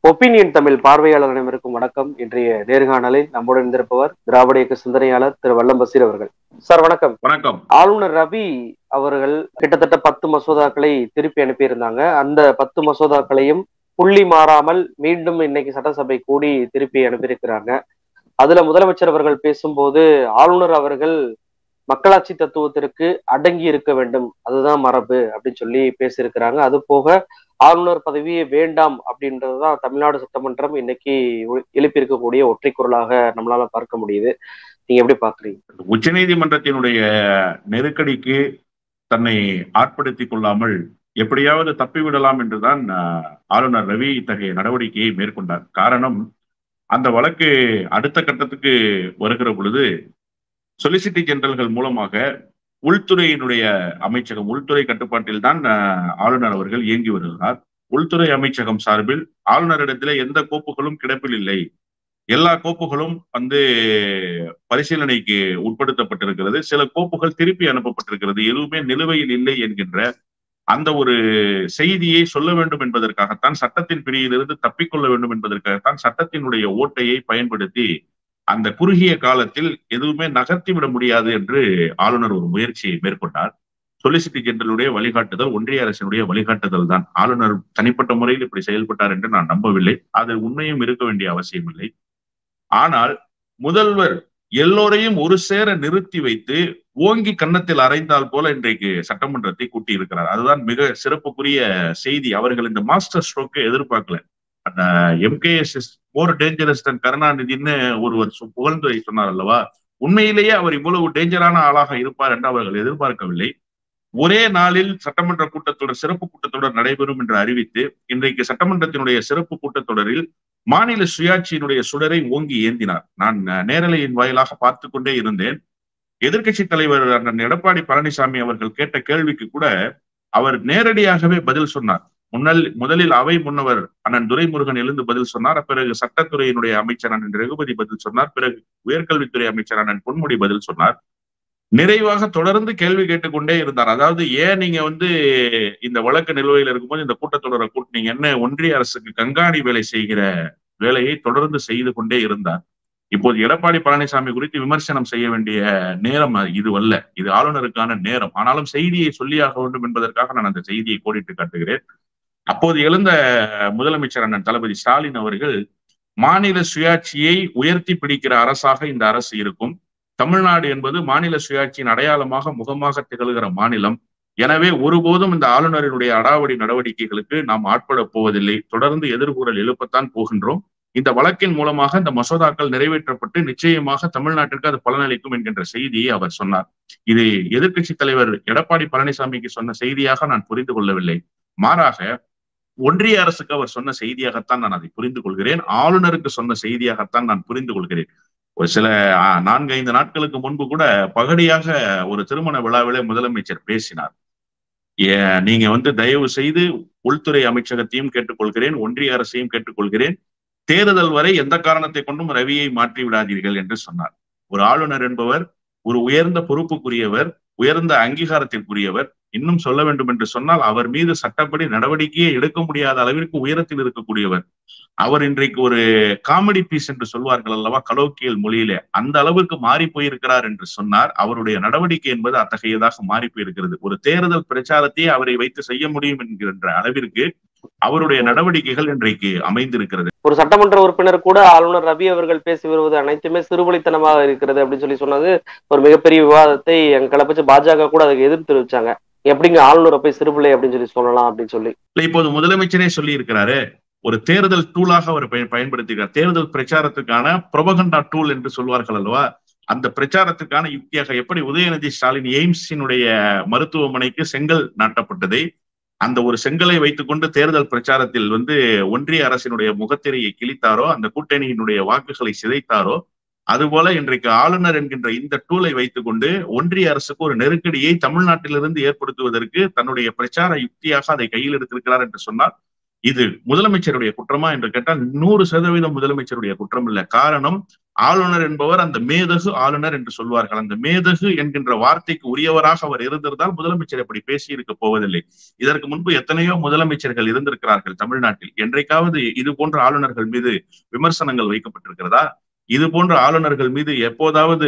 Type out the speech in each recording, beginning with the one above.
opinion Tamil பார்வையாளர் அனைவருக்கும் வணக்கம் இன்றைய நேர்காணலில் நம்முடன் இருந்திருப்பவர் திராவிட இயக்க சிந்தனையாளர் திரு வல்லம் பசீர் அவர்கள் சார் வணக்கம் வணக்கம் ஆளுநர் ரவி அவர்கள் கிட்டத்தட்ட பத்து மசோதாக்களை திருப்பி அனுப்பியிருந்தாங்க அந்த பத்து மசோதாக்களையும் புள்ளி மாறாமல் மீண்டும் இன்னைக்கு சட்டசபை கூடி திருப்பி அனுப்பியிருக்கிறாங்க அதுல முதலமைச்சர் அவர்கள் பேசும்போது ஆளுநர் அவர்கள் மக்களாட்சி தத்துவத்திற்கு அடங்கி இருக்க வேண்டும் அதுதான் மரபு அப்படின்னு சொல்லி பேசியிருக்கிறாங்க அது போக ஆளுநர் பதவியே வேண்டாம் அப்படின்றதுதான் தமிழ்நாடு சட்டமன்றம் இன்னைக்கு எழுப்பியிருக்கக்கூடிய ஒற்றை குரலாக நம்மளால பார்க்க முடியுது நீங்க எப்படி பாக்குறீங்க உச்சநீதிமன்றத்தினுடைய நெருக்கடிக்கு தன்னை ஆட்படுத்திக் கொள்ளாமல் எப்படியாவது தப்பிவிடலாம் என்றுதான் ஆளுநர் ரவி இத்தகைய நடவடிக்கையை மேற்கொண்டார் காரணம் அந்த வழக்கு அடுத்த கட்டத்துக்கு வருகிற பொழுது சொலிசிட்டர் ஜெனரல்கள் மூலமாக உள்துறையினுடைய அமைச்சகம் உள்துறை கட்டுப்பாட்டில் தான் ஆளுநர் அவர்கள் இயங்கி வருகிறார் உள்துறை அமைச்சகம் சார்பில் ஆளுநரிடத்துல எந்த கோப்புகளும் கிடப்பில் இல்லை எல்லா கோப்புகளும் வந்து பரிசீலனைக்கு உட்படுத்தப்பட்டிருக்கிறது சில கோப்புகள் திருப்பி அனுப்பப்பட்டிருக்கிறது எதுவுமே நிலுவையில் இல்லை என்கின்ற அந்த ஒரு செய்தியை சொல்ல வேண்டும் என்பதற்காகத்தான் சட்டத்தின் பிடியிலிருந்து தப்பிக்கொள்ள வேண்டும் என்பதற்காகத்தான் சட்டத்தினுடைய ஓட்டையை பயன்படுத்தி அந்த குறுகிய காலத்தில் எதுவுமே நகர்த்தி விட முடியாது என்று ஆளுநர் ஒரு முயற்சியை மேற்கொண்டார் சொலிசிட்டர் ஜெனரலுடைய வழிகாட்டுதல் ஒன்றிய அரசினுடைய வழிகாட்டுதல் தான் ஆளுநர் தனிப்பட்ட முறையில் இப்படி செயல்பட்டார் என்று நான் நம்பவில்லை அது உண்மையும் இருக்க வேண்டிய அவசியம் இல்லை ஆனால் முதல்வர் எல்லோரையும் ஒரு சேர நிறுத்தி வைத்து ஓங்கி கன்னத்தில் அரைந்தால் போல இன்றைக்கு சட்டமன்றத்தை கூட்டி இருக்கிறார் அதுதான் மிக சிறப்புக்குரிய செய்தி அவர்கள் இந்த மாஸ்டர் ஸ்ட்ரோக்கை எதிர்பார்க்கல அந்த எம்கேஎஸ் மோர் டேஞ்சரஸ் தன் கருணாநிதினு ஒருவர் புகழ்ந்துரை சொன்னார் அல்லவா உண்மையிலேயே அவர் இவ்வளவு டேஞ்சரான ஆளாக இருப்பார் என்று அவர்கள் எதிர்பார்க்கவில்லை ஒரே நாளில் சட்டமன்ற கூட்டத்தொடர் சிறப்பு கூட்டத்தொடர் நடைபெறும் என்று அறிவித்து இன்றைக்கு சட்டமன்றத்தினுடைய சிறப்பு கூட்டத்தொடரில் மாநில சுயாட்சியினுடைய சுடரை ஓங்கி ஏந்தினார் நான் நேரலையின் வாயிலாக பார்த்து கொண்டே இருந்தேன் எதிர்கட்சி தலைவர் அண்ணன் எடப்பாடி பழனிசாமி அவர்கள் கேட்ட கேள்விக்கு கூட அவர் நேரடியாகவே பதில் சொன்னார் முன்னல் முதலில் அவை முன்னவர் அண்ணன் துரைமுருகன் எழுந்து பதில் சொன்னார் பிறகு சட்டத்துறையினுடைய அமைச்சர் அண்ணன் ரகுபதி பதில் சொன்னார் பிறகு உயர்கல்வித்துறை அமைச்சர் அண்ணன் பொன்முடி பதில் சொன்னார் நிறைவாக தொடர்ந்து கேள்வி கேட்டுக்கொண்டே இருந்தார் அதாவது ஏன் நீங்க வந்து இந்த வழக்கு நிலுவையில் இருக்கும்போது இந்த கூட்டத்தொடரை கூட்டினீங்க என்ன ஒன்றிய அரசுக்கு கண்காணி வேலை செய்கிற வேலையை தொடர்ந்து செய்து கொண்டே இருந்தார் இப்போது எடப்பாடி பழனிசாமி குறித்து விமர்சனம் செய்ய வேண்டிய நேரம் இது அல்ல இது ஆளுநருக்கான நேரம் ஆனாலும் செய்தியை சொல்லியாக வேண்டும் என்பதற்காக நான் அந்த செய்தியை கோடிட்டு காட்டுகிறேன் அப்போது எழுந்த முதலமைச்சர் அண்ணன் தளபதி ஸ்டாலின் அவர்கள் மாநில சுயாட்சியை உயர்த்தி பிடிக்கிற அரசாக இந்த அரசு இருக்கும் தமிழ்நாடு என்பது மாநில சுயாட்சியின் அடையாளமாக முகமாக திகழ்கிற மாநிலம் எனவே ஒருபோதும் இந்த ஆளுநரினுடைய அடாவடி நடவடிக்கைகளுக்கு நாம் ஆட்பட போவதில்லை தொடர்ந்து எதிர்கூறல் எழுப்பத்தான் போகின்றோம் இந்த வழக்கின் மூலமாக இந்த மசோதாக்கள் நிறைவேற்றப்பட்டு நிச்சயமாக தமிழ்நாட்டிற்கு அது பலனளிக்கும் என்கின்ற செய்தியை அவர் சொன்னார் இது எதிர்கட்சி தலைவர் எடப்பாடி பழனிசாமிக்கு சொன்ன செய்தியாக நான் புரிந்து கொள்ளவில்லை மாறாக ஒன்றிய அரசுக்கு அவர் சொன்ன செய்தியாகத்தான் நான் அதை புரிந்து கொள்கிறேன் ஆளுநருக்கு சொன்ன செய்தியாகத்தான் நான் புரிந்து கொள்கிறேன் ஒரு சில நான்கு ஐந்து நாட்களுக்கு முன்பு கூட பகடியாக ஒரு திருமண விழாவிலே முதலமைச்சர் பேசினார் நீங்க வந்து தயவு செய்து உள்துறை அமைச்சகத்தையும் கேட்டுக்கொள்கிறேன் ஒன்றிய அரசையும் கேட்டுக்கொள்கிறேன் தேர்தல் வரை எந்த காரணத்தை கொண்டும் ரவியை மாற்றி விடாதீர்கள் என்று சொன்னார் ஒரு ஆளுநர் என்பவர் ஒரு உயர்ந்த பொறுப்புக்குரியவர் உயர்ந்த அங்கீகாரத்திற்குரியவர் இன்னும் சொல்ல வேண்டும் என்று சொன்னால் அவர் மீது சட்டப்படி நடவடிக்கையே எடுக்க முடியாத அளவிற்கு உயரத்தில் இருக்கக்கூடியவர் அவர் இன்றைக்கு ஒரு காமெடி பீஸ் என்று சொல்வார்கள் அல்லவா கலோக்கியல் மொழியிலே அந்த அளவுக்கு மாறி போயிருக்கிறார் என்று சொன்னார் அவருடைய நடவடிக்கை என்பது அத்தகையதாக மாறி போயிருக்கிறது ஒரு தேர்தல் பிரச்சாரத்தையே அவரை வைத்து செய்ய முடியும் என்கின்ற அளவிற்கு அவருடைய நடவடிக்கைகள் இன்றைக்கு அமைந்திருக்கிறது ஒரு சட்டமன்ற உறுப்பினர் கூட ஆளுநர் ரவி அவர்கள் பேசி வருவது அனைத்துமே சிறுபலித்தனமாக இருக்கிறது அப்படின்னு சொல்லி சொன்னது ஒரு மிகப்பெரிய விவாதத்தை எங்க கிளப்பிச்சு பாஜக கூட அதுக்கு எதிர்ப்பு தெரிவிச்சாங்க எப்படிங்க ஆளுநரை போய் சிறுபிள்ளை அப்படின்னு சொல்லி சொல்லலாம் அப்படின்னு சொல்லி இப்போது முதலமைச்சரே சொல்லி இருக்கிறாரு ஒரு தேர்தல் டூலாக அவர் பயன்படுத்துகிறார் தேர்தல் பிரச்சாரத்துக்கான புரபகண்டா டூல் என்று சொல்வார்கள் அல்லவா அந்த பிரச்சாரத்துக்கான யுக்தியாக எப்படி உதயநிதி ஸ்டாலின் எய்ம்ஸினுடைய மருத்துவமனைக்கு செங்கல் நாட்டப்பட்டதை அந்த ஒரு செங்கலை வைத்துக்கொண்டு தேர்தல் பிரச்சாரத்தில் வந்து ஒன்றிய அரசினுடைய முகத்திரையை கிழித்தாரோ அந்த கூட்டணியினுடைய வாக்குகளை சிதைத்தாரோ அதுபோல இன்றைக்கு ஆளுநர் என்கின்ற இந்த டூலை வைத்துக்கொண்டு ஒன்றிய அரசுக்கு ஒரு நெருக்கடியை தமிழ்நாட்டிலிருந்து ஏற்படுத்துவதற்கு தன்னுடைய பிரச்சார யுக்தியாக அதை கையில் எடுத்திருக்கிறார் என்று சொன்னால் இது முதலமைச்சருடைய குற்றமா என்று கேட்டால் நூறு சதவீதம் முதலமைச்சருடைய குற்றம் இல்லை காரணம் ஆளுநர் என்பவர் அந்த மேதகு ஆளுநர் என்று சொல்வார்கள் அந்த மேதகு என்கின்ற வார்த்தைக்கு உரியவராக அவர் இருந்திருந்தால் முதலமைச்சர் இப்படி பேசியிருக்க போவதில்லை இதற்கு முன்பு எத்தனையோ முதலமைச்சர்கள் இருந்திருக்கிறார்கள் தமிழ்நாட்டில் என்றைக்காவது இது போன்ற ஆளுநர்கள் மீது விமர்சனங்கள் வைக்கப்பட்டிருக்கிறதா இது போன்ற ஆளுநர்கள் மீது எப்போதாவது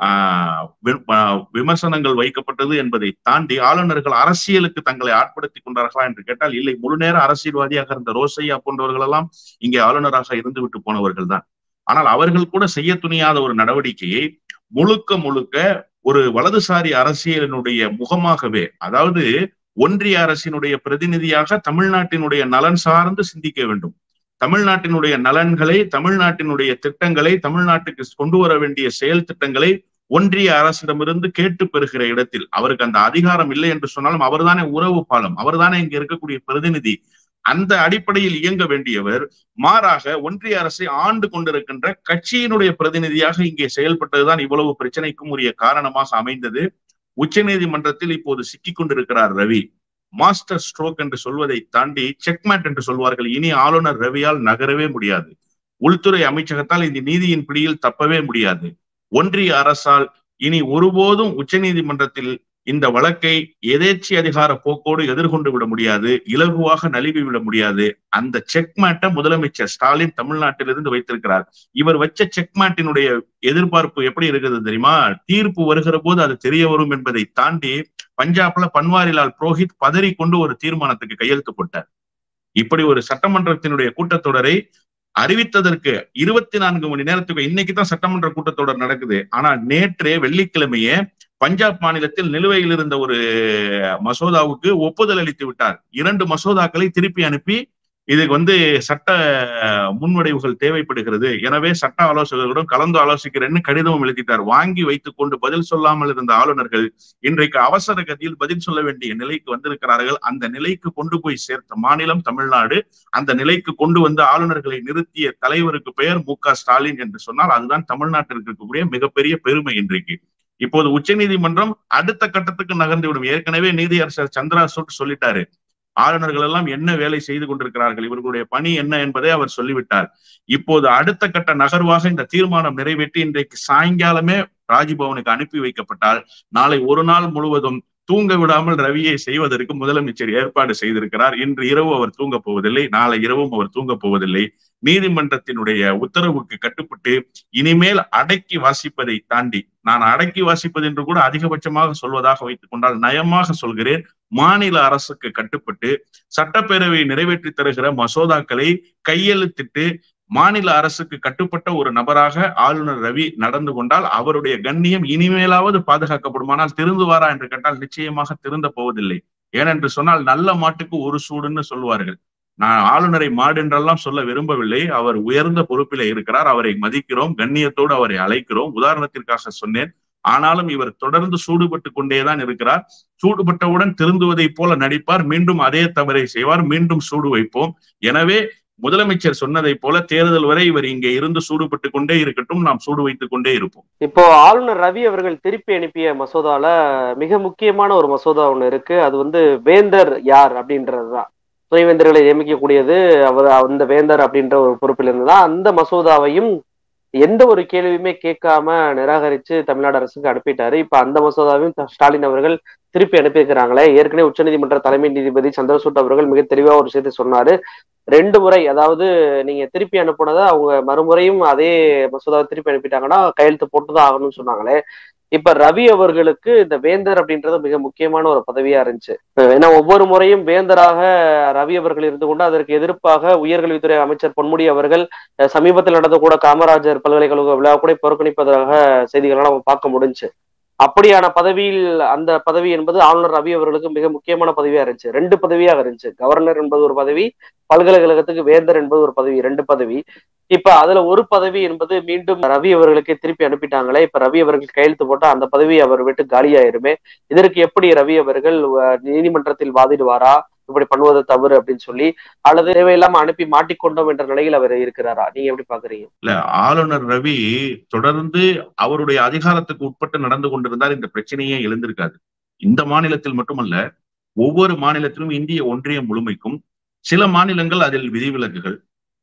ஆஹ் விமர்சனங்கள் வைக்கப்பட்டது என்பதை தாண்டி ஆளுநர்கள் அரசியலுக்கு தங்களை ஆட்படுத்திக் கொண்டார்களா என்று கேட்டால் இல்லை முழு நேர அரசியல்வாதியாக இருந்த ரோசையா போன்றவர்கள் எல்லாம் இங்கே ஆளுநராக இருந்துவிட்டு போனவர்கள் தான் ஆனால் அவர்கள் கூட செய்ய துணியாத ஒரு நடவடிக்கையை முழுக்க முழுக்க ஒரு வலதுசாரி அரசியலினுடைய முகமாகவே அதாவது ஒன்றிய அரசினுடைய பிரதிநிதியாக தமிழ்நாட்டினுடைய நலன் சார்ந்து சிந்திக்க வேண்டும் தமிழ்நாட்டினுடைய நலன்களை தமிழ்நாட்டினுடைய திட்டங்களை தமிழ்நாட்டுக்கு கொண்டு வர வேண்டிய செயல் திட்டங்களை ஒன்றிய அரசிடமிருந்து கேட்டு பெறுகிற இடத்தில் அவருக்கு அந்த அதிகாரம் இல்லை என்று சொன்னாலும் அவர்தானே உறவு பாலம் அவர்தானே இங்க இருக்கக்கூடிய பிரதிநிதி அந்த அடிப்படையில் இயங்க வேண்டியவர் மாறாக ஒன்றிய அரசை ஆண்டு கொண்டிருக்கின்ற கட்சியினுடைய பிரதிநிதியாக இங்கே செயல்பட்டதுதான் இவ்வளவு பிரச்சனைக்கும் உரிய காரணமாக அமைந்தது உச்ச நீதிமன்றத்தில் இப்போது சிக்கிக் கொண்டிருக்கிறார் ரவி மாஸ்டர் ஸ்ட்ரோக் என்று சொல்வதை தாண்டி செக்மேட் என்று சொல்வார்கள் இனி ஆளுநர் ரவியால் நகரவே முடியாது உள்துறை அமைச்சகத்தால் இந்த நீதியின் பிடியில் தப்பவே முடியாது ஒன்றிய அரசால் இனி ஒருபோதும் உச்ச நீதிமன்றத்தில் இந்த வழக்கை எதேச்சி அதிகார போக்கோடு எதிர்கொண்டு விட முடியாது இலகுவாக நழுவி விட முடியாது அந்த செக்மேட்டை முதலமைச்சர் ஸ்டாலின் தமிழ்நாட்டிலிருந்து வைத்திருக்கிறார் இவர் வச்ச செக்மேட்டினுடைய எதிர்பார்ப்பு எப்படி இருக்குது தெரியுமா தீர்ப்பு வருகிற போது அது தெரிய வரும் என்பதை தாண்டி பஞ்சாப்ல பன்வாரிலால் புரோஹித் பதறி கொண்டு ஒரு தீர்மானத்துக்கு கையெழுத்து போட்டார் இப்படி ஒரு சட்டமன்றத்தினுடைய கூட்டத்தொடரை அறிவித்ததற்கு இருபத்தி நான்கு மணி நேரத்துக்கு இன்னைக்கு தான் சட்டமன்ற கூட்டத்தொடர் நடக்குது ஆனா நேற்றே வெள்ளிக்கிழமையே பஞ்சாப் மாநிலத்தில் நிலுவையில் இருந்த ஒரு மசோதாவுக்கு ஒப்புதல் அளித்து விட்டார் இரண்டு மசோதாக்களை திருப்பி அனுப்பி இதுக்கு வந்து சட்ட முன்வடைவுகள் தேவைப்படுகிறது எனவே சட்ட ஆலோசகர்களுடன் கலந்து ஆலோசிக்கிறேன்னு கடிதமும் எழுதிட்டார் வாங்கி வைத்துக் கொண்டு பதில் சொல்லாமல் இருந்த ஆளுநர்கள் இன்றைக்கு அவசர கதியில் பதில் சொல்ல வேண்டிய நிலைக்கு வந்திருக்கிறார்கள் அந்த நிலைக்கு கொண்டு போய் சேர்த்த மாநிலம் தமிழ்நாடு அந்த நிலைக்கு கொண்டு வந்து ஆளுநர்களை நிறுத்திய தலைவருக்கு பெயர் மு க ஸ்டாலின் என்று சொன்னால் அதுதான் தமிழ்நாட்டிற்கு இருக்கக்கூடிய மிகப்பெரிய பெருமை இன்றைக்கு இப்போது உச்ச நீதிமன்றம் அடுத்த கட்டத்துக்கு நகர்ந்து விடும் ஏற்கனவே நீதியரசர் சந்திராசூட் சொல்லிட்டாரு ஆளுநர்கள் எல்லாம் என்ன வேலை செய்து கொண்டிருக்கிறார்கள் இவர்களுடைய பணி என்ன என்பதை அவர் சொல்லிவிட்டார் இப்போது அடுத்த கட்ட நகர்வாக இந்த தீர்மானம் நிறைவேற்றி இன்றைக்கு சாயங்காலமே ராஜ்பவனுக்கு அனுப்பி வைக்கப்பட்டால் நாளை ஒரு நாள் முழுவதும் தூங்க விடாமல் ரவியை செய்வதற்கு முதலமைச்சர் ஏற்பாடு செய்திருக்கிறார் இன்று இரவு அவர் தூங்க போவதில்லை நாளை இரவும் அவர் தூங்க போவதில்லை நீதிமன்றத்தினுடைய உத்தரவுக்கு கட்டுப்பட்டு இனிமேல் அடக்கி வாசிப்பதை தாண்டி நான் அடக்கி வாசிப்பது என்று கூட அதிகபட்சமாக சொல்வதாக வைத்துக் கொண்டால் நயமாக சொல்கிறேன் மாநில அரசுக்கு கட்டுப்பட்டு சட்டப்பேரவை நிறைவேற்றி தருகிற மசோதாக்களை கையெழுத்திட்டு மாநில அரசுக்கு கட்டுப்பட்ட ஒரு நபராக ஆளுநர் ரவி நடந்து கொண்டால் அவருடைய கண்ணியம் இனிமேலாவது பாதுகாக்கப்படுமானால் திருந்துவாரா என்று கேட்டால் நிச்சயமாக திருந்த போவதில்லை ஏனென்று சொன்னால் நல்ல மாட்டுக்கு ஒரு சூடுன்னு சொல்லுவார்கள் நான் ஆளுநரை மாடு என்றெல்லாம் சொல்ல விரும்பவில்லை அவர் உயர்ந்த பொறுப்பில இருக்கிறார் அவரை மதிக்கிறோம் கண்ணியத்தோடு அவரை அழைக்கிறோம் உதாரணத்திற்காக சொன்னேன் ஆனாலும் இவர் தொடர்ந்து சூடுபட்டு கொண்டேதான் இருக்கிறார் சூடுபட்டவுடன் திருந்துவதை போல நடிப்பார் மீண்டும் அதே தவறை செய்வார் மீண்டும் சூடு வைப்போம் எனவே முதலமைச்சர் சொன்னதை போல தேர்தல் வரை இவர் இங்கே இருந்து சூடுபட்டு கொண்டே இருக்கட்டும் நாம் சூடு வைத்துக் கொண்டே இருப்போம் இப்போ ஆளுநர் ரவி அவர்கள் திருப்பி அனுப்பிய மசோதால மிக முக்கியமான ஒரு மசோதா ஒண்ணு இருக்கு அது வந்து வேந்தர் யார் அப்படின்றதுதான் துணைவேந்தர்களை நியமிக்கக்கூடியது அவர் அந்த வேந்தர் அப்படின்ற ஒரு பொறுப்பில் இருந்துதான் அந்த மசோதாவையும் எந்த ஒரு கேள்வியுமே கேட்காம நிராகரிச்சு தமிழ்நாடு அரசுக்கு அனுப்பிட்டாரு இப்ப அந்த மசோதாவையும் ஸ்டாலின் அவர்கள் திருப்பி அனுப்பியிருக்கிறாங்களே ஏற்கனவே உச்சநீதிமன்ற தலைமை நீதிபதி சந்திரசூட் அவர்கள் மிக தெளிவா ஒரு விஷயத்தை சொன்னாரு ரெண்டு முறை அதாவது நீங்க திருப்பி அனுப்புனதை அவங்க மறுமுறையும் அதே மசோதாவை திருப்பி அனுப்பிட்டாங்கன்னா கையெழுத்து போட்டுதான் ஆகணும்னு சொன்னாங்களே இப்ப ரவி அவர்களுக்கு இந்த வேந்தர் அப்படின்றது மிக முக்கியமான ஒரு பதவியா இருந்துச்சு ஏன்னா ஒவ்வொரு முறையும் வேந்தராக ரவி அவர்கள் இருந்து கொண்டு அதற்கு எதிர்ப்பாக உயர்கல்வித்துறை அமைச்சர் பொன்முடி அவர்கள் சமீபத்தில் நடந்த கூட காமராஜர் பல்கலைக்கழக விழா கூட புறக்கணிப்பதாக செய்திகள்லாம் நம்ம பார்க்க முடிஞ்சு அப்படியான பதவியில் அந்த பதவி என்பது ஆளுநர் ரவி அவர்களுக்கு மிக முக்கியமான பதவியா இருந்துச்சு ரெண்டு பதவியாக இருந்துச்சு கவர்னர் என்பது ஒரு பதவி பல்கலைக்கழகத்துக்கு வேந்தர் என்பது ஒரு பதவி ரெண்டு பதவி இப்ப அதுல ஒரு பதவி என்பது மீண்டும் ரவி அவர்களுக்கு திருப்பி அனுப்பிட்டாங்களே இப்ப ரவி அவர்கள் கையெழுத்து போட்டா அந்த பதவி அவர் விட்டு காலியாயிருமே இதற்கு எப்படி ரவி அவர்கள் நீதிமன்றத்தில் வாதிடுவாரா இப்படி பண்ணுவது தவறு அப்படின்னு சொல்லி அல்லது தேவையில்லாம அனுப்பி மாட்டிக்கொண்டோம் என்ற நிலையில் அவர் இருக்கிறாரா நீங்க எப்படி பாக்குறீங்க இல்ல ஆளுநர் ரவி தொடர்ந்து அவருடைய அதிகாரத்துக்கு உட்பட்டு நடந்து கொண்டிருந்தால் இந்த பிரச்சனையே எழுந்திருக்காது இந்த மாநிலத்தில் மட்டுமல்ல ஒவ்வொரு மாநிலத்திலும் இந்திய ஒன்றியம் முழுமைக்கும் சில மாநிலங்கள் அதில் விதிவிலக்குகள்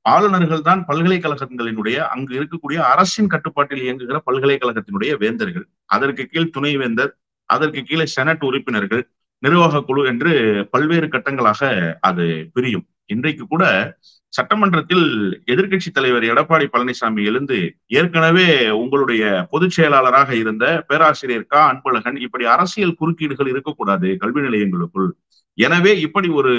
ஆளுநர்கள் தான் பல்கலைக்கழகங்களினுடைய அங்கு இருக்கக்கூடிய அரசின் கட்டுப்பாட்டில் இயங்குகிற பல்கலைக்கழகத்தினுடைய வேந்தர்கள் அதற்கு கீழ் துணைவேந்தர் அதற்கு கீழே செனட் உறுப்பினர்கள் நிர்வாக குழு என்று பல்வேறு கட்டங்களாக அது பிரியும் இன்றைக்கு கூட சட்டமன்றத்தில் எதிர்கட்சி தலைவர் எடப்பாடி பழனிசாமி எழுந்து ஏற்கனவே உங்களுடைய பொதுச் செயலாளராக இருந்த பேராசிரியர் க அன்பழகன் இப்படி அரசியல் குறுக்கீடுகள் இருக்கக்கூடாது கல்வி நிலையங்களுக்குள் எனவே இப்படி ஒரு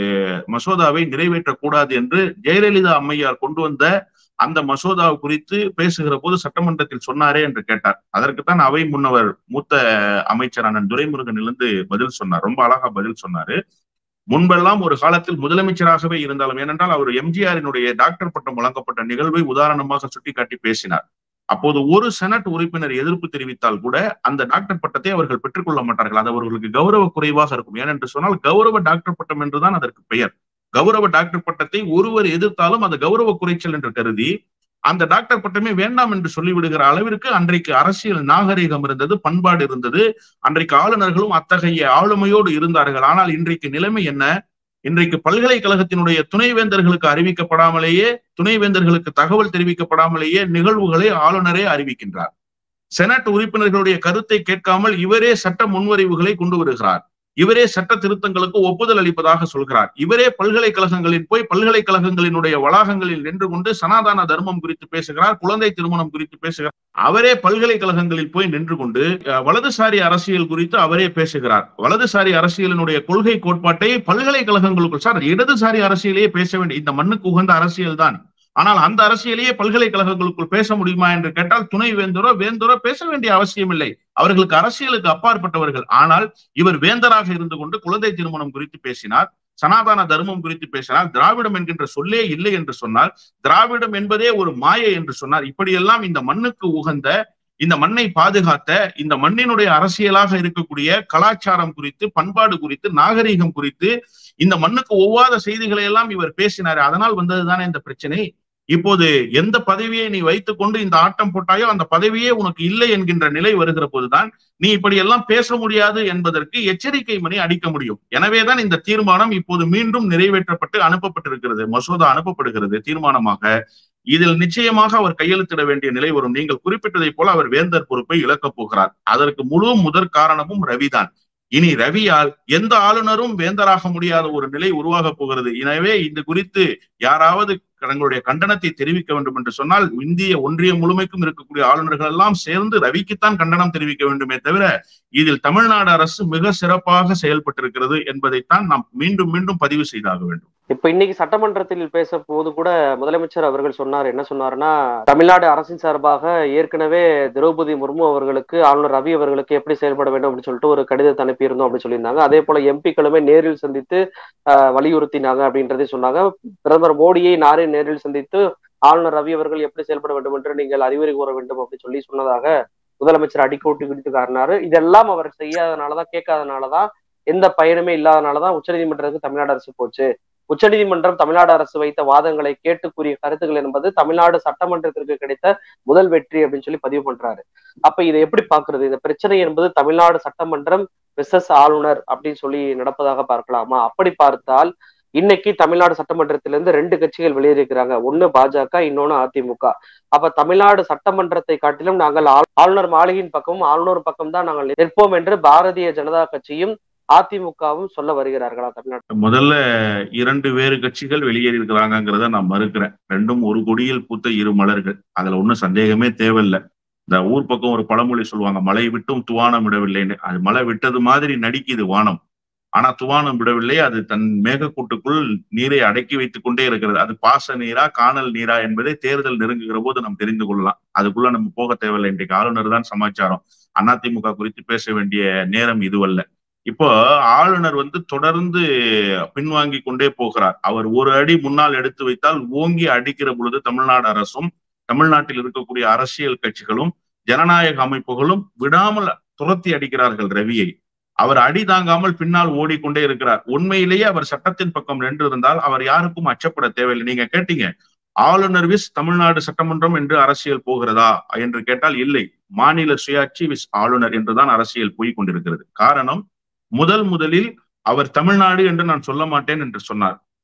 மசோதாவை நிறைவேற்றக்கூடாது என்று ஜெயலலிதா அம்மையார் கொண்டு வந்த அந்த மசோதா குறித்து பேசுகிற போது சட்டமன்றத்தில் சொன்னாரே என்று கேட்டார் அதற்குத்தான் அவை முன்னவர் மூத்த அமைச்சரான துரைமுருகன் இருந்து பதில் சொன்னார் ரொம்ப அழகா பதில் சொன்னாரு முன்பெல்லாம் ஒரு காலத்தில் முதலமைச்சராகவே இருந்தாலும் ஏனென்றால் அவர் எம்ஜிஆரினுடைய டாக்டர் பட்டம் வழங்கப்பட்ட நிகழ்வை உதாரணமாக சுட்டிக்காட்டி பேசினார் அப்போது ஒரு செனட் உறுப்பினர் எதிர்ப்பு தெரிவித்தால் கூட அந்த டாக்டர் பட்டத்தை அவர்கள் பெற்றுக்கொள்ள மாட்டார்கள் அது அவர்களுக்கு கௌரவ குறைவாக இருக்கும் ஏனென்று சொன்னால் கௌரவ டாக்டர் பட்டம் என்றுதான் அதற்கு பெயர் கௌரவ டாக்டர் பட்டத்தை ஒருவர் எதிர்த்தாலும் அது கௌரவ குறைச்சல் என்று கருதி அந்த டாக்டர் பட்டமே வேண்டாம் என்று சொல்லிவிடுகிற அளவிற்கு அன்றைக்கு அரசியல் நாகரிகம் இருந்தது பண்பாடு இருந்தது அன்றைக்கு ஆளுநர்களும் அத்தகைய ஆளுமையோடு இருந்தார்கள் ஆனால் இன்றைக்கு நிலைமை என்ன இன்றைக்கு பல்கலைக்கழகத்தினுடைய துணைவேந்தர்களுக்கு அறிவிக்கப்படாமலேயே துணைவேந்தர்களுக்கு தகவல் தெரிவிக்கப்படாமலேயே நிகழ்வுகளை ஆளுநரே அறிவிக்கின்றார் செனட் உறுப்பினர்களுடைய கருத்தை கேட்காமல் இவரே சட்ட முன்வரைவுகளை கொண்டு வருகிறார் இவரே சட்ட திருத்தங்களுக்கு ஒப்புதல் அளிப்பதாக சொல்கிறார் இவரே பல்கலைக்கழகங்களில் போய் பல்கலைக்கழகங்களினுடைய வளாகங்களில் நின்று கொண்டு சனாதன தர்மம் குறித்து பேசுகிறார் குழந்தை திருமணம் குறித்து பேசுகிறார் அவரே பல்கலைக்கழகங்களில் போய் நின்று கொண்டு வலதுசாரி அரசியல் குறித்து அவரே பேசுகிறார் வலதுசாரி அரசியலினுடைய கொள்கை கோட்பாட்டை பல்கலைக்கழகங்களுக்குள் சார் இடதுசாரி அரசியலையே பேச வேண்டிய இந்த மண்ணுக்கு உகந்த அரசியல் தான் ஆனால் அந்த அரசியலையே பல்கலைக்கழகங்களுக்குள் பேச முடியுமா என்று கேட்டால் துணை வேந்தரோ வேந்தரோ பேச வேண்டிய அவசியம் இல்லை அவர்களுக்கு அரசியலுக்கு அப்பாற்பட்டவர்கள் ஆனால் இவர் வேந்தராக இருந்து கொண்டு குழந்தை திருமணம் குறித்து பேசினார் சனாதன தர்மம் குறித்து பேசினார் திராவிடம் என்கின்ற சொல்லே இல்லை என்று சொன்னால் திராவிடம் என்பதே ஒரு மாயை என்று சொன்னார் இப்படியெல்லாம் இந்த மண்ணுக்கு உகந்த இந்த மண்ணை பாதுகாத்த இந்த மண்ணினுடைய அரசியலாக இருக்கக்கூடிய கலாச்சாரம் குறித்து பண்பாடு குறித்து நாகரீகம் குறித்து இந்த மண்ணுக்கு ஒவ்வாத செய்திகளை எல்லாம் இவர் பேசினார் அதனால் வந்ததுதானே இந்த பிரச்சனை இப்போது எந்த பதவியை நீ வைத்துக் கொண்டு இந்த ஆட்டம் போட்டாயோ அந்த பதவியே உனக்கு இல்லை என்கின்ற நிலை வருகிற போதுதான் நீ இப்படி எல்லாம் பேச முடியாது என்பதற்கு எச்சரிக்கை மணி அடிக்க முடியும் எனவேதான் இந்த தீர்மானம் இப்போது மீண்டும் நிறைவேற்றப்பட்டு அனுப்பப்பட்டிருக்கிறது மசோதா அனுப்பப்படுகிறது தீர்மானமாக இதில் நிச்சயமாக அவர் கையெழுத்திட வேண்டிய நிலை வரும் நீங்கள் குறிப்பிட்டதை போல அவர் வேந்தர் பொறுப்பை இழக்கப் போகிறார் அதற்கு முழு முதற் காரணமும் ரவிதான் இனி ரவியால் எந்த ஆளுநரும் வேந்தராக முடியாத ஒரு நிலை உருவாக போகிறது எனவே இது குறித்து யாராவது தங்களுடைய கண்டனத்தை தெரிவிக்க வேண்டும் என்று சொன்னால் இந்திய ஒன்றியம் முழுமைக்கும் இருக்கக்கூடிய ஆளுநர்கள் எல்லாம் சேர்ந்து ரவிக்குத்தான் கண்டனம் தெரிவிக்க வேண்டுமே தவிர இதில் தமிழ்நாடு அரசு மிக சிறப்பாக செயல்பட்டிருக்கிறது என்பதைத்தான் நாம் மீண்டும் மீண்டும் பதிவு செய்தாக வேண்டும் இப்ப இன்னைக்கு சட்டமன்றத்தில் பேச போது கூட முதலமைச்சர் அவர்கள் சொன்னார் என்ன சொன்னாருன்னா தமிழ்நாடு அரசின் சார்பாக ஏற்கனவே திரௌபதி முர்மு அவர்களுக்கு ஆளுநர் ரவி அவர்களுக்கு எப்படி செயல்பட வேண்டும் அப்படின்னு சொல்லிட்டு ஒரு கடிதத்தை அனுப்பியிருந்தோம் அப்படின்னு சொல்லியிருந்தாங்க அதே போல எம்பிக்களுமே நேரில் சந்தித்து வலியுறுத்தினாங்க அப்படின்றதே சொன்னாங்க பிரதமர் மோடியை நாரே நேரில் சந்தித்து ஆளுநர் ரவி அவர்கள் எப்படி செயல்பட வேண்டும் என்று நீங்கள் அறிவுரை கூற வேண்டும் அப்படின்னு சொல்லி சொன்னதாக முதலமைச்சர் அடிக்கோட்டு விடுத்து காட்டினாரு இதெல்லாம் அவர் செய்யாதனாலதான் கேட்காதனாலதான் எந்த பயனுமே இல்லாதனாலதான் உச்சநீதிமன்றத்துக்கு தமிழ்நாடு அரசு போச்சு உச்சநீதிமன்றம் தமிழ்நாடு அரசு வைத்த வாதங்களை கேட்டு கூறிய கருத்துக்கள் என்பது தமிழ்நாடு சட்டமன்றத்திற்கு கிடைத்த முதல் வெற்றி அப்படின்னு சொல்லி பதிவு பண்றாரு அப்ப இதை எப்படி பாக்குறது இந்த பிரச்சனை என்பது தமிழ்நாடு சட்டமன்றம் விசஸ் ஆளுநர் அப்படின்னு சொல்லி நடப்பதாக பார்க்கலாமா அப்படி பார்த்தால் இன்னைக்கு தமிழ்நாடு சட்டமன்றத்திலிருந்து ரெண்டு கட்சிகள் வெளியேறிக்கிறாங்க ஒண்ணு பாஜக இன்னொன்னு அதிமுக அப்ப தமிழ்நாடு சட்டமன்றத்தை காட்டிலும் நாங்கள் ஆளுநர் மாளிகையின் பக்கமும் ஆளுநர் பக்கம் தான் நாங்கள் நிற்போம் என்று பாரதிய ஜனதா கட்சியும் அதிமுகவும் சொல்ல வருகிறார்களா தமிழ்நாடு முதல்ல இரண்டு வேறு கட்சிகள் வெளியேறி இருக்கிறாங்கிறத நான் மறுக்கிறேன் ரெண்டும் ஒரு கொடியில் பூத்த இரு மலர்கள் அதுல ஒன்றும் சந்தேகமே தேவையில்லை இந்த ஊர் பக்கம் ஒரு பழமொழி சொல்லுவாங்க மழை விட்டும் துவானம் விடவில்லைன்னு அது மழை விட்டது மாதிரி நடிக்குது வானம் ஆனா துவானம் விடவில்லை அது தன் மேகக்கூட்டுக்குள் நீரை அடக்கி வைத்துக் கொண்டே இருக்கிறது அது பாச நீரா காணல் நீரா என்பதை தேர்தல் நெருங்குகிற போது நாம் தெரிந்து கொள்ளலாம் அதுக்குள்ள நம்ம போக தேவையில்லை இன்றைக்கு ஆளுநர் தான் சமாச்சாரம் அதிமுக குறித்து பேச வேண்டிய நேரம் இதுவல்ல இப்போ ஆளுநர் வந்து தொடர்ந்து பின்வாங்கி கொண்டே போகிறார் அவர் ஒரு அடி முன்னால் எடுத்து வைத்தால் ஓங்கி அடிக்கிற பொழுது தமிழ்நாடு அரசும் தமிழ்நாட்டில் இருக்கக்கூடிய அரசியல் கட்சிகளும் ஜனநாயக அமைப்புகளும் விடாமல் துரத்தி அடிக்கிறார்கள் ரவியை அவர் அடி தாங்காமல் பின்னால் ஓடிக்கொண்டே இருக்கிறார் உண்மையிலேயே அவர் சட்டத்தின் பக்கம் நின்று இருந்தால் அவர் யாருக்கும் அச்சப்பட தேவையில்லை நீங்க கேட்டீங்க ஆளுநர் விஸ் தமிழ்நாடு சட்டமன்றம் என்று அரசியல் போகிறதா என்று கேட்டால் இல்லை மாநில சுயாட்சி விஸ் ஆளுநர் என்றுதான் அரசியல் போய் கொண்டிருக்கிறது காரணம் முதல் முதலில் அவர் தமிழ்நாடு என்று நான் சொல்ல மாட்டேன் என்று சொன்னார்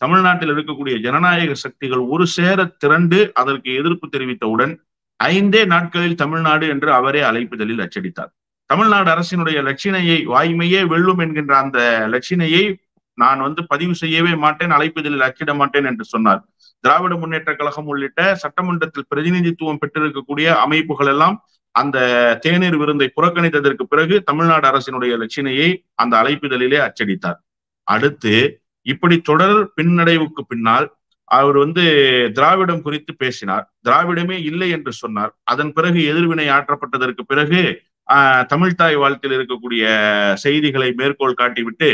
தமிழ்நாட்டில் இருக்கக்கூடிய ஜனநாயக சக்திகள் ஒரு சேர திரண்டு அதற்கு எதிர்ப்பு தெரிவித்தவுடன் ஐந்தே நாட்களில் தமிழ்நாடு என்று அவரே அழைப்புதலில் அச்சடித்தார் தமிழ்நாடு அரசினுடைய லட்சினையை வாய்மையே வெல்லும் என்கின்ற அந்த லட்சினையை நான் வந்து பதிவு செய்யவே மாட்டேன் அழைப்புதலில் அச்சிட மாட்டேன் என்று சொன்னார் திராவிட முன்னேற்ற கழகம் உள்ளிட்ட சட்டமன்றத்தில் பிரதிநிதித்துவம் பெற்றிருக்கக்கூடிய அமைப்புகள் எல்லாம் அந்த தேநீர் விருந்தை புறக்கணித்ததற்கு பிறகு தமிழ்நாடு அரசினுடைய லட்சினையை அந்த அழைப்புதலிலே அச்சடித்தார் அடுத்து இப்படி தொடர் பின்னடைவுக்கு பின்னால் அவர் வந்து திராவிடம் குறித்து பேசினார் திராவிடமே இல்லை என்று சொன்னார் அதன் பிறகு எதிர்வினை ஆற்றப்பட்டதற்கு பிறகு ஆஹ் தமிழ்தாய் வாழ்த்தில் இருக்கக்கூடிய செய்திகளை மேற்கோள் காட்டிவிட்டு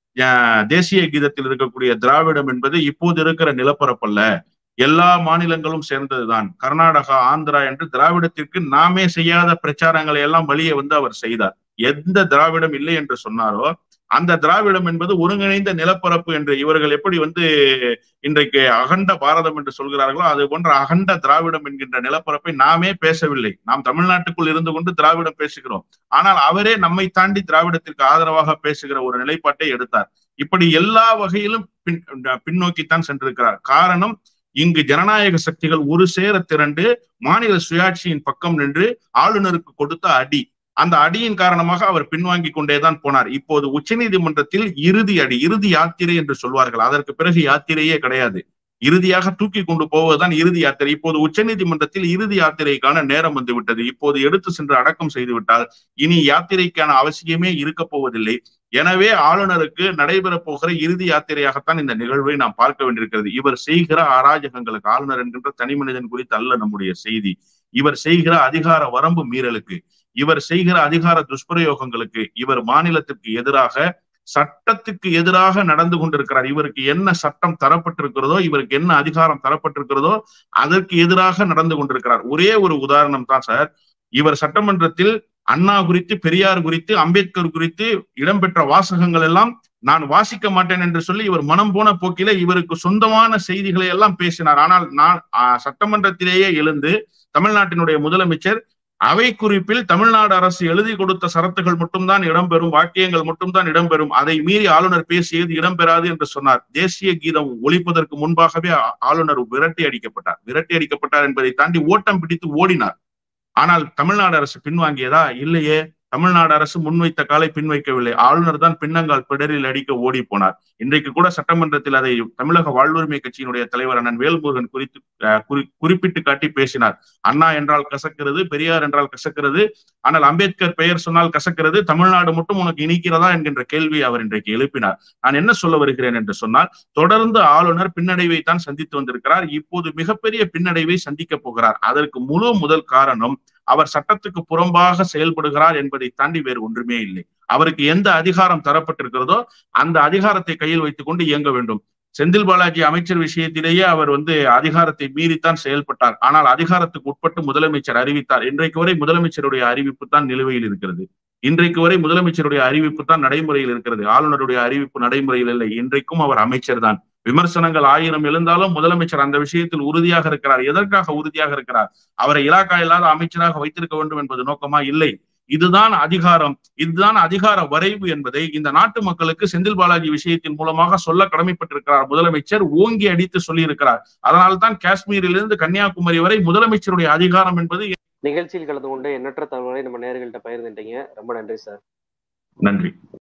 தேசிய கீதத்தில் இருக்கக்கூடிய திராவிடம் என்பது இப்போது இருக்கிற நிலப்பரப்பல்ல எல்லா மாநிலங்களும் சேர்ந்ததுதான் கர்நாடகா ஆந்திரா என்று திராவிடத்திற்கு நாமே செய்யாத பிரச்சாரங்களை எல்லாம் வழியே வந்து அவர் செய்தார் எந்த திராவிடம் இல்லை என்று சொன்னாரோ அந்த திராவிடம் என்பது ஒருங்கிணைந்த நிலப்பரப்பு என்று இவர்கள் எப்படி வந்து இன்றைக்கு அகண்ட பாரதம் என்று சொல்கிறார்களோ அது போன்ற அகண்ட திராவிடம் என்கின்ற நிலப்பரப்பை நாமே பேசவில்லை நாம் தமிழ்நாட்டுக்குள் இருந்து கொண்டு திராவிடம் பேசுகிறோம் ஆனால் அவரே நம்மை தாண்டி திராவிடத்திற்கு ஆதரவாக பேசுகிற ஒரு நிலைப்பாட்டை எடுத்தார் இப்படி எல்லா வகையிலும் பின் பின்னோக்கித்தான் சென்றிருக்கிறார் காரணம் இங்கு ஜனநாயக சக்திகள் ஒரு சேர திரண்டு மாநில சுயாட்சியின் பக்கம் நின்று ஆளுநருக்கு கொடுத்த அடி அந்த அடியின் காரணமாக அவர் பின்வாங்கி கொண்டேதான் போனார் இப்போது உச்சநீதிமன்றத்தில் இறுதி அடி இறுதி யாத்திரை என்று சொல்வார்கள் அதற்கு பிறகு யாத்திரையே கிடையாது இறுதியாக தூக்கி கொண்டு போவதுதான் இறுதி யாத்திரை இப்போது உச்சநீதிமன்றத்தில் இறுதி யாத்திரைக்கான நேரம் வந்து விட்டது இப்போது எடுத்து சென்று அடக்கம் செய்து விட்டால் இனி யாத்திரைக்கான அவசியமே இருக்க போவதில்லை எனவே ஆளுநருக்கு நடைபெறப் போகிற இறுதி யாத்திரையாகத்தான் இந்த நிகழ்வை நாம் பார்க்க வேண்டியிருக்கிறது இவர் செய்கிற அராஜகங்களுக்கு ஆளுநர் என்கின்ற தனி மனிதன் குறித்து அல்ல நம்முடைய செய்தி இவர் செய்கிற அதிகார வரம்பு மீறலுக்கு இவர் செய்கிற அதிகார துஷ்பிரயோகங்களுக்கு இவர் மாநிலத்திற்கு எதிராக சட்டத்துக்கு எதிராக நடந்து கொண்டிருக்கிறார் இவருக்கு என்ன சட்டம் தரப்பட்டிருக்கிறதோ இவருக்கு என்ன அதிகாரம் தரப்பட்டிருக்கிறதோ அதற்கு எதிராக நடந்து கொண்டிருக்கிறார் ஒரே ஒரு உதாரணம் தான் சார் இவர் சட்டமன்றத்தில் அண்ணா குறித்து பெரியார் குறித்து அம்பேத்கர் குறித்து இடம்பெற்ற வாசகங்கள் எல்லாம் நான் வாசிக்க மாட்டேன் என்று சொல்லி இவர் மனம் போன போக்கில இவருக்கு சொந்தமான செய்திகளை எல்லாம் பேசினார் ஆனால் நான் சட்டமன்றத்திலேயே எழுந்து தமிழ்நாட்டினுடைய முதலமைச்சர் அவை குறிப்பில் தமிழ்நாடு அரசு எழுதி கொடுத்த சரத்துகள் மட்டும்தான் இடம்பெறும் வாக்கியங்கள் மட்டும்தான் இடம்பெறும் அதை மீறி ஆளுநர் பேசியது இடம்பெறாது என்று சொன்னார் தேசிய கீதம் ஒழிப்பதற்கு முன்பாகவே ஆளுநர் விரட்டி அடிக்கப்பட்டார் விரட்டி அடிக்கப்பட்டார் என்பதை தாண்டி ஓட்டம் பிடித்து ஓடினார் ஆனால் தமிழ்நாடு அரசு பின்வாங்கியதா இல்லையே தமிழ்நாடு அரசு முன்வைத்த காலை பின்வைக்கவில்லை ஆளுநர் தான் பின்னங்கால் பிடரில் அடிக்க ஓடி போனார் இன்றைக்கு கூட சட்டமன்றத்தில் அதை தமிழக வாழ்வுரிமை கட்சியினுடைய தலைவர் அண்ணன் வேல்முருகன் குறித்து குறிப்பிட்டு காட்டி பேசினார் அண்ணா என்றால் கசக்கிறது பெரியார் என்றால் கசக்கிறது ஆனால் அம்பேத்கர் பெயர் சொன்னால் கசக்கிறது தமிழ்நாடு மட்டும் உனக்கு இனிக்கிறதா என்கின்ற கேள்வி அவர் இன்றைக்கு எழுப்பினார் நான் என்ன சொல்ல வருகிறேன் என்று சொன்னால் தொடர்ந்து ஆளுநர் பின்னடைவை தான் சந்தித்து வந்திருக்கிறார் இப்போது மிகப்பெரிய பின்னடைவை சந்திக்க போகிறார் அதற்கு முழு முதல் காரணம் அவர் சட்டத்துக்கு புறம்பாக செயல்படுகிறார் என்பதை தாண்டி வேறு ஒன்றுமே இல்லை அவருக்கு எந்த அதிகாரம் தரப்பட்டிருக்கிறதோ அந்த அதிகாரத்தை கையில் வைத்துக் கொண்டு இயங்க வேண்டும் செந்தில் பாலாஜி அமைச்சர் விஷயத்திலேயே அவர் வந்து அதிகாரத்தை மீறித்தான் செயல்பட்டார் ஆனால் அதிகாரத்துக்கு உட்பட்டு முதலமைச்சர் அறிவித்தார் இன்றைக்கு வரை முதலமைச்சருடைய அறிவிப்பு தான் நிலுவையில் இருக்கிறது இன்றைக்கு வரை முதலமைச்சருடைய அறிவிப்பு தான் நடைமுறையில் இருக்கிறது ஆளுநருடைய அறிவிப்பு நடைமுறையில் இல்லை இன்றைக்கும் அவர் அமைச்சர் தான் விமர்சனங்கள் ஆயிரம் எழுந்தாலும் முதலமைச்சர் அந்த விஷயத்தில் உறுதியாக இருக்கிறார் எதற்காக உறுதியாக இருக்கிறார் அவரை இலாக்கா இல்லாத அமைச்சராக வைத்திருக்க வேண்டும் என்பது நோக்கமா இல்லை இதுதான் அதிகாரம் இதுதான் அதிகார வரைவு என்பதை இந்த நாட்டு மக்களுக்கு செந்தில் பாலாஜி விஷயத்தின் மூலமாக சொல்ல கடமைப்பட்டிருக்கிறார் முதலமைச்சர் ஓங்கி அடித்து சொல்லியிருக்கிறார் அதனால்தான் காஷ்மீரிலிருந்து கன்னியாகுமரி வரை முதலமைச்சருடைய அதிகாரம் என்பது நிகழ்ச்சியில் கலந்து கொண்டு எண்ணற்ற தகவலை நம்ம நேர்கள்ட்ட பகிர்ந்துட்டீங்க ரொம்ப நன்றி சார் நன்றி